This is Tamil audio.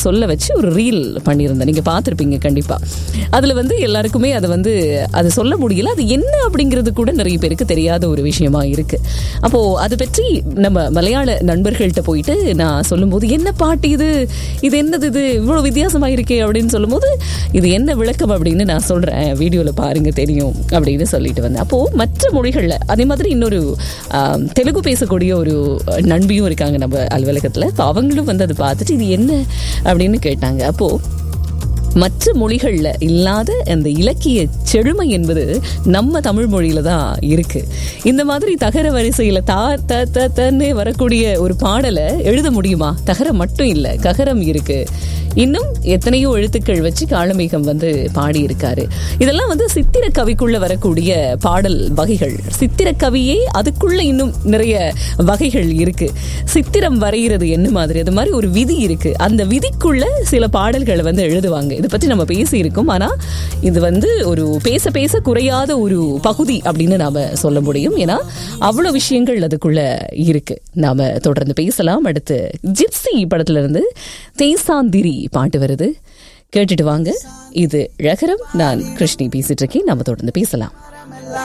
சொல்ல வச்சு ஒரு ரீல் பண்ணியிருந்தேன் நீங்கள் பார்த்துருப்பீங்க கண்டிப்பாக அதில் வந்து எல்லாருக்குமே அதை வந்து அதை சொல்ல முடியல அது என்ன அப்படிங்கிறது கூட நிறைய பேருக்கு தெரியாத ஒரு விஷயமா இருக்கு அப்போது அதை பற்றி நம்ம மலையாள நண்பர்கள்ட்ட போயிட்டு நான் சொல்லும்போது என்ன பாட்டு இது இது என்னது இது இவ்வளோ வித்தியாசமாக இருக்கே அப்படின்னு சொல்லும்போது இது என்ன விளக்கம் அப்படின்னு நான் சொல்கிறேன் வீடியோவில் பாருங்க தெரியும் அப்படின்னு சொல்லிட்டு வந்தேன் அப்போது மற்ற மொழிகளில் அதே மாதிரி இன்னொரு ஆம், தெலுங்கு பேசக்கூடிய ஒரு நண்பியும் இருக்காங்க நம்ம அலுவலகத்தில் இப்போ அவங்களும் வந்து அதை பார்த்துட்டு இது என்ன அப்படின்னு கேட்டாங்க அப்போது மற்ற மொழிகளில் இல்லாத அந்த இலக்கிய செழுமை என்பது நம்ம தமிழ் மொழியில தான் இருக்கு இந்த மாதிரி தகர வரிசையில் தா த த தன்னு வரக்கூடிய ஒரு பாடலை எழுத முடியுமா தகரம் மட்டும் இல்லை ககரம் இருக்கு இன்னும் எத்தனையோ எழுத்துக்கள் வச்சு காளமேகம் வந்து பாடியிருக்காரு இதெல்லாம் வந்து சித்திர கவிக்குள்ள வரக்கூடிய பாடல் வகைகள் சித்திர கவியே அதுக்குள்ள இன்னும் நிறைய வகைகள் இருக்கு சித்திரம் வரைகிறது என்ன மாதிரி அது மாதிரி ஒரு விதி இருக்கு அந்த விதிக்குள்ள சில பாடல்களை வந்து எழுதுவாங்க இதை பற்றி நம்ம பேசி இருக்கோம் ஆனா இது வந்து ஒரு பேச பேச குறையாத ஒரு பகுதி அப்படின்னு நாம சொல்ல முடியும் ஏன்னா அவ்வளவு விஷயங்கள் அதுக்குள்ள இருக்கு நாம தொடர்ந்து பேசலாம் அடுத்து ஜிப்சி படத்துல இருந்து தேசாந்திரி பாட்டு வருது கேட்டுட்டு வாங்க இது ரகரம் நான் கிருஷ்ணி பேசிட்டு இருக்கேன் நாம தொடர்ந்து பேசலாம்